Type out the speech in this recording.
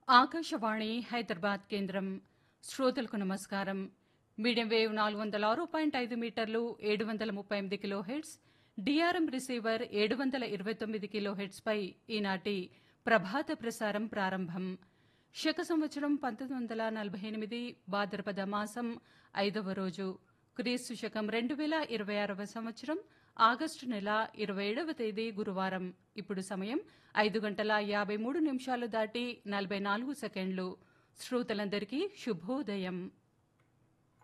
ఆకాశవాణి హైదరాబాద్ కేంద్రం శ్రోతలకు నమస్కారం మీడియం వేవ్ నాలుగు వందల ఆరు పాయింట్ ఐదు మీటర్లు ఏడు వందల ముప్పై ఎనిమిది కిలో హెడ్స్ డిఆర్ఎం రిసీవర్ ఏడు వందల ఇరవై తొమ్మిది కిలో హెడ్స్పై ఈనాటి ప్రభాత ప్రసారం ప్రారంభం శక సంవత్సరం పంతొమ్మిది వందల నలభై ఎనిమిది భాద్రపద మాసం ఐదవ రోజు క్రీస్తు శకం రెండు వేల ఇరవై ఆరవ సంవత్సరం ఆగస్టు నెల ఇరవై ఏడవ తేదీ గురువారం ఇప్పుడు సమయం ఐదు గంటల యాభై మూడు నిమిషాలు దాటి నలభై నాలుగు సెకండ్లు శ్రోతలందరికీ శుభోదయం